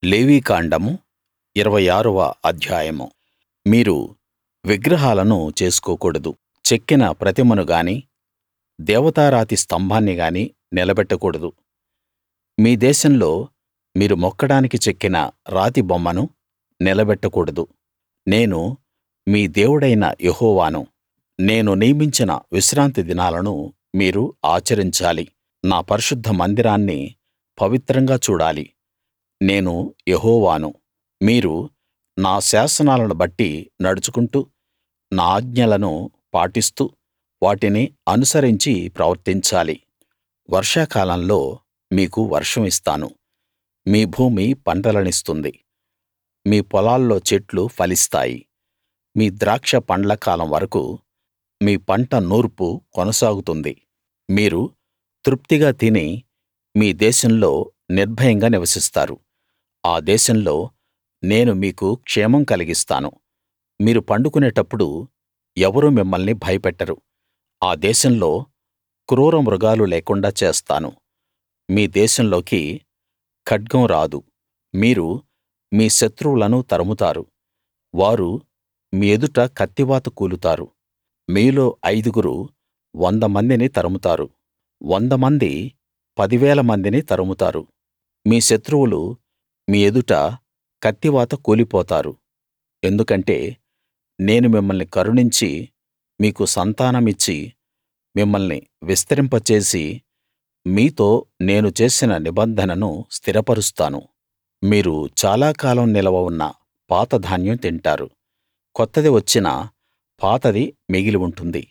లేవీకాండము ఇరవై ఆరవ అధ్యాయం మీరు విగ్రహాలను చేసుకోకూడదు చెక్కిన ప్రతిమను గాని దేవతారాతి స్తంభాన్ని గాని నిలబెట్టకూడదు మీ దేశంలో మీరు మొక్కడానికి చెక్కిన రాతి బొమ్మను నిలబెట్టకూడదు నేను మీ దేవుడైన యెహోవాను నేను నియమించిన విశ్రాంతి దినాలను మీరు ఆచరించాలి నా పరిశుద్ధ మందిరాన్ని పవిత్రంగా చూడాలి నేను యెహోవాను మీరు నా శాసనాలను బట్టి నడుచుకుంటూ నా ఆజ్ఞలను పాటిస్తూ వాటిని అనుసరించి ప్రవర్తించాలి వర్షాకాలంలో మీకు వర్షం ఇస్తాను మీ భూమి పంటలనిస్తుంది మీ పొలాల్లో చెట్లు ఫలిస్తాయి మీ ద్రాక్ష పండ్ల కాలం వరకూ మీ పంట నూర్పు కొనసాగుతుంది మీరు తృప్తిగా తిని మీ దేశంలో నిర్భయంగా నివసిస్తారు ఆ దేశంలో నేను మీకు క్షేమం కలిగిస్తాను మీరు పండుకునేటప్పుడు ఎవరూ మిమ్మల్ని భయపెట్టరు ఆ దేశంలో క్రూర మృగాలు లేకుండా చేస్తాను మీ దేశంలోకి ఖడ్గం రాదు మీరు మీ శత్రువులను తరుముతారు వారు మీ ఎదుట కత్తివాత కూలుతారు మీలో ఐదుగురు వంద మందిని తరుముతారు వంద మంది పదివేల మందిని తరుముతారు మీ శత్రువులు మీ ఎదుట కత్తివాత కూలిపోతారు ఎందుకంటే నేను మిమ్మల్ని కరుణించి మీకు సంతానమిచ్చి మిమ్మల్ని విస్తరింపచేసి మీతో నేను చేసిన నిబంధనను స్థిరపరుస్తాను మీరు చాలా కాలం నిలవ ఉన్న పాత ధాన్యం తింటారు కొత్తది వచ్చినా పాతది మిగిలి ఉంటుంది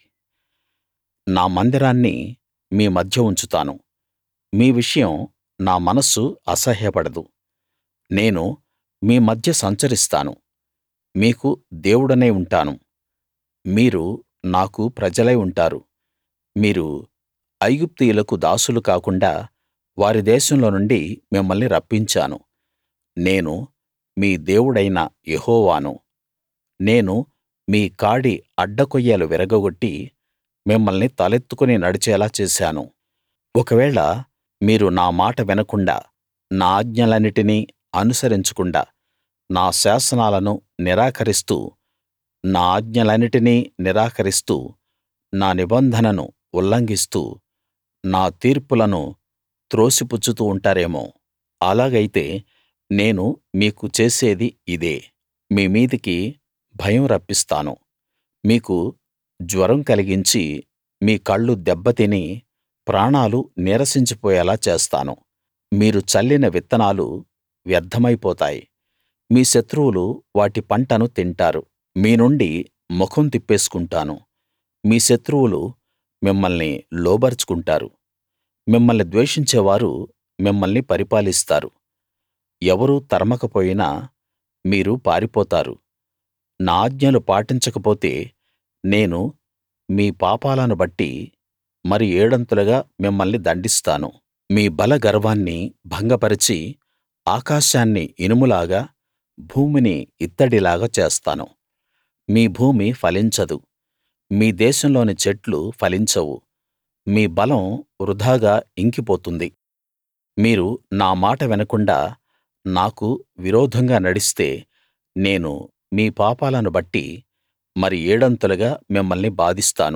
నా మందిరాన్ని మీ మధ్య ఉంచుతాను మీ విషయం నా మనస్సు అసహ్యపడదు నేను మీ మధ్య సంచరిస్తాను మీకు దేవుడనై ఉంటాను మీరు నాకు ప్రజలై ఉంటారు మీరు ఐగుప్తీయులకు దాసులు కాకుండా వారి దేశంలో నుండి మిమ్మల్ని రప్పించాను నేను మీ దేవుడైన యెహోవాను నేను మీ కాడి అడ్డకొయ్యలు విరగగొట్టి మిమ్మల్ని తలెత్తుకుని నడిచేలా చేశాను ఒకవేళ మీరు నా మాట వినకుండా నా ఆజ్ఞలన్నిటినీ అనుసరించకుండా నా శాసనాలను నిరాకరిస్తూ నా ఆజ్ఞలన్నిటినీ నిరాకరిస్తూ నా నిబంధనను ఉల్లంఘిస్తూ నా తీర్పులను త్రోసిపుచ్చుతూ ఉంటారేమో అలాగైతే నేను మీకు చేసేది ఇదే మీ మీదికి భయం రప్పిస్తాను మీకు జ్వరం కలిగించి మీ కళ్ళు దెబ్బతిని ప్రాణాలు నీరసించిపోయేలా చేస్తాను మీరు చల్లిన విత్తనాలు వ్యర్థమైపోతాయి మీ శత్రువులు వాటి పంటను తింటారు మీ నుండి ముఖం తిప్పేసుకుంటాను మీ శత్రువులు మిమ్మల్ని లోబరుచుకుంటారు మిమ్మల్ని ద్వేషించేవారు మిమ్మల్ని పరిపాలిస్తారు ఎవరూ తరమకపోయినా మీరు పారిపోతారు నా ఆజ్ఞలు పాటించకపోతే నేను మీ పాపాలను బట్టి మరి ఏడంతలుగా మిమ్మల్ని దండిస్తాను మీ బల గర్వాన్ని భంగపరచి ఆకాశాన్ని ఇనుములాగా భూమిని ఇత్తడిలాగా చేస్తాను మీ భూమి ఫలించదు మీ దేశంలోని చెట్లు ఫలించవు మీ బలం వృథాగా ఇంకిపోతుంది మీరు నా మాట వినకుండా నాకు విరోధంగా నడిస్తే నేను మీ పాపాలను బట్టి మరి ఏడంతలుగా మిమ్మల్ని బాధిస్తాను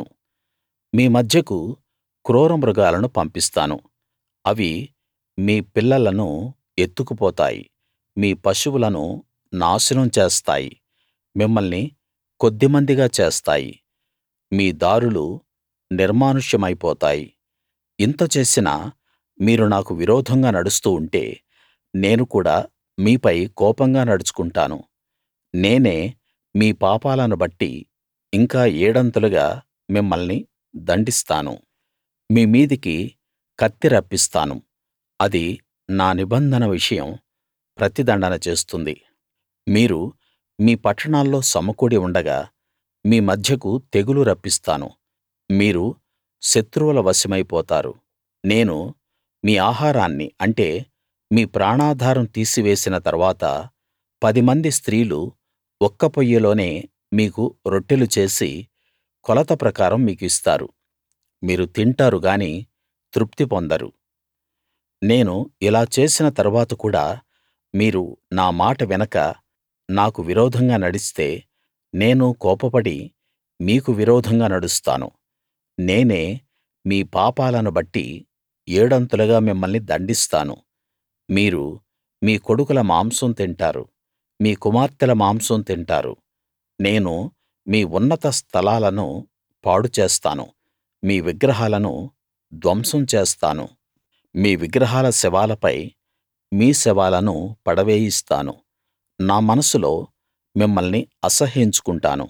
మీ మధ్యకు క్రూర మృగాలను పంపిస్తాను అవి మీ పిల్లలను ఎత్తుకుపోతాయి మీ పశువులను నాశనం చేస్తాయి మిమ్మల్ని కొద్దిమందిగా చేస్తాయి మీ దారులు నిర్మానుష్యమైపోతాయి ఇంత చేసినా మీరు నాకు విరోధంగా నడుస్తూ ఉంటే నేను కూడా మీపై కోపంగా నడుచుకుంటాను నేనే మీ పాపాలను బట్టి ఇంకా ఏడంతలుగా మిమ్మల్ని దండిస్తాను మీ మీదికి కత్తి రప్పిస్తాను అది నా నిబంధన విషయం ప్రతిదండన చేస్తుంది మీరు మీ పట్టణాల్లో సమకూడి ఉండగా మీ మధ్యకు తెగులు రప్పిస్తాను మీరు శత్రువుల వశమైపోతారు నేను మీ ఆహారాన్ని అంటే మీ ప్రాణాధారం తీసివేసిన తర్వాత పదిమంది స్త్రీలు ఒక్క పొయ్యిలోనే మీకు రొట్టెలు చేసి కొలత ప్రకారం మీకు ఇస్తారు మీరు తింటారు గాని తృప్తి పొందరు నేను ఇలా చేసిన తరువాత కూడా మీరు నా మాట వినక నాకు విరోధంగా నడిస్తే నేను కోపపడి మీకు విరోధంగా నడుస్తాను నేనే మీ పాపాలను బట్టి ఏడంతలుగా మిమ్మల్ని దండిస్తాను మీరు మీ కొడుకుల మాంసం తింటారు మీ కుమార్తెల మాంసం తింటారు నేను మీ ఉన్నత స్థలాలను పాడు చేస్తాను మీ విగ్రహాలను ధ్వంసం చేస్తాను మీ విగ్రహాల శవాలపై మీ శవాలను పడవేయిస్తాను నా మనసులో మిమ్మల్ని అసహ్యించుకుంటాను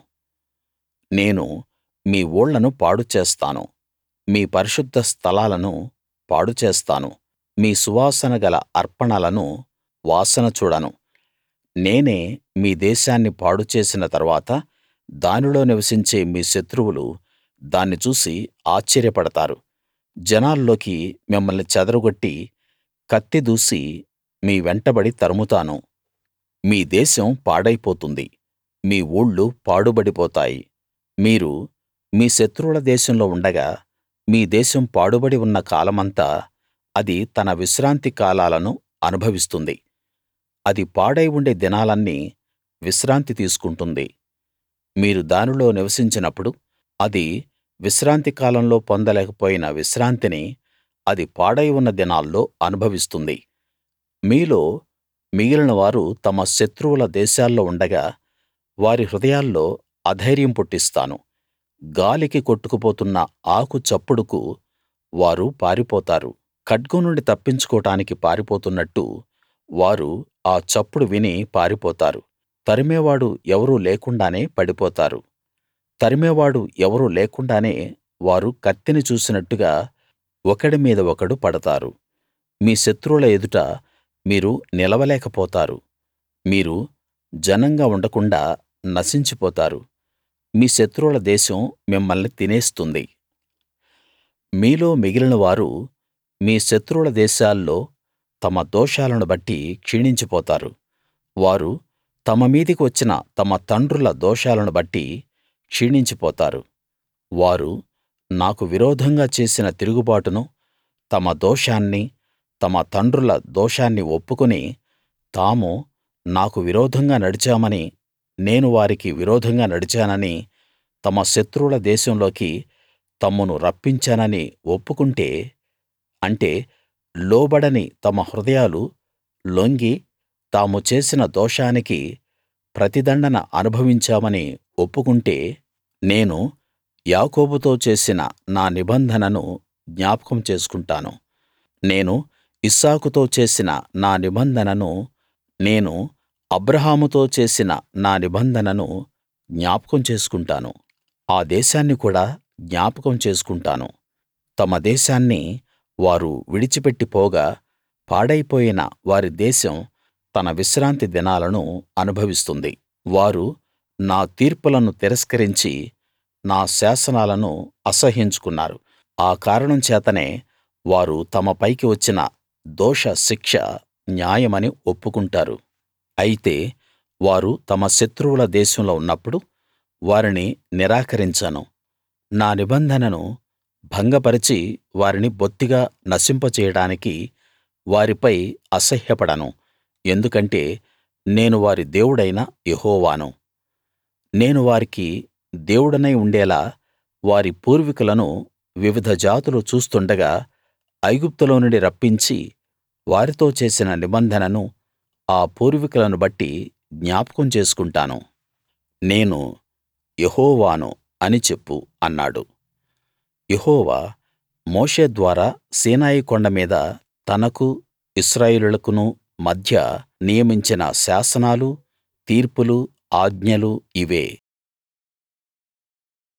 నేను మీ ఊళ్లను పాడు చేస్తాను మీ పరిశుద్ధ స్థలాలను పాడు చేస్తాను మీ సువాసన గల అర్పణలను వాసన చూడను నేనే మీ దేశాన్ని పాడు చేసిన తరువాత దానిలో నివసించే మీ శత్రువులు దాన్ని చూసి ఆశ్చర్యపడతారు జనాల్లోకి మిమ్మల్ని చెదరగొట్టి కత్తి దూసి మీ వెంటబడి తరుముతాను మీ దేశం పాడైపోతుంది మీ ఊళ్ళు పాడుబడిపోతాయి మీరు మీ శత్రువుల దేశంలో ఉండగా మీ దేశం పాడుబడి ఉన్న కాలమంతా అది తన విశ్రాంతి కాలాలను అనుభవిస్తుంది అది పాడై ఉండే దినాలన్నీ విశ్రాంతి తీసుకుంటుంది మీరు దానిలో నివసించినప్పుడు అది విశ్రాంతి కాలంలో పొందలేకపోయిన విశ్రాంతిని అది పాడై ఉన్న దినాల్లో అనుభవిస్తుంది మీలో మిగిలిన వారు తమ శత్రువుల దేశాల్లో ఉండగా వారి హృదయాల్లో అధైర్యం పుట్టిస్తాను గాలికి కొట్టుకుపోతున్న ఆకు చప్పుడుకు వారు పారిపోతారు ఖడ్గం నుండి తప్పించుకోడానికి పారిపోతున్నట్టు వారు ఆ చప్పుడు విని పారిపోతారు తరిమేవాడు ఎవరూ లేకుండానే పడిపోతారు తరిమేవాడు ఎవరూ లేకుండానే వారు కత్తిని చూసినట్టుగా ఒకడి మీద ఒకడు పడతారు మీ శత్రువుల ఎదుట మీరు నిలవలేకపోతారు మీరు జనంగా ఉండకుండాా నశించిపోతారు మీ శత్రువుల దేశం మిమ్మల్ని తినేస్తుంది మీలో మిగిలిన వారు మీ శత్రువుల దేశాల్లో తమ దోషాలను బట్టి క్షీణించిపోతారు వారు తమ మీదికి వచ్చిన తమ తండ్రుల దోషాలను బట్టి క్షీణించిపోతారు వారు నాకు విరోధంగా చేసిన తిరుగుబాటును తమ దోషాన్ని తమ తండ్రుల దోషాన్ని ఒప్పుకుని తాము నాకు విరోధంగా నడిచామని నేను వారికి విరోధంగా నడిచానని తమ శత్రువుల దేశంలోకి తమ్మును రప్పించానని ఒప్పుకుంటే అంటే లోబడని తమ హృదయాలు లొంగి తాము చేసిన దోషానికి ప్రతిదండన అనుభవించామని ఒప్పుకుంటే నేను యాకోబుతో చేసిన నా నిబంధనను జ్ఞాపకం చేసుకుంటాను నేను ఇస్సాకుతో చేసిన నా నిబంధనను నేను అబ్రాహాముతో చేసిన నా నిబంధనను జ్ఞాపకం చేసుకుంటాను ఆ దేశాన్ని కూడా జ్ఞాపకం చేసుకుంటాను తమ దేశాన్ని వారు విడిచిపెట్టి పోగా పాడైపోయిన వారి దేశం తన విశ్రాంతి దినాలను అనుభవిస్తుంది వారు నా తీర్పులను తిరస్కరించి నా శాసనాలను అసహ్యించుకున్నారు ఆ కారణం చేతనే వారు తమ పైకి వచ్చిన దోష శిక్ష న్యాయమని ఒప్పుకుంటారు అయితే వారు తమ శత్రువుల దేశంలో ఉన్నప్పుడు వారిని నిరాకరించను నా నిబంధనను భంగపరచి వారిని బొత్తిగా నశింపజేయడానికి వారిపై అసహ్యపడను ఎందుకంటే నేను వారి దేవుడైన యెహోవాను నేను వారికి దేవుడనై ఉండేలా వారి పూర్వీకులను వివిధ జాతులు చూస్తుండగా ఐగుప్తులో నుండి రప్పించి వారితో చేసిన నిబంధనను ఆ పూర్వీకులను బట్టి జ్ఞాపకం చేసుకుంటాను నేను యెహోవాను అని చెప్పు అన్నాడు యెహోవా మోషే ద్వారా సీనాయి కొండ మీద తనకు ఇశ్రాయేలీయులకును మధ్య నియమించిన శాసనాలు తీర్పులు ఆజ్ఞలు ఇవే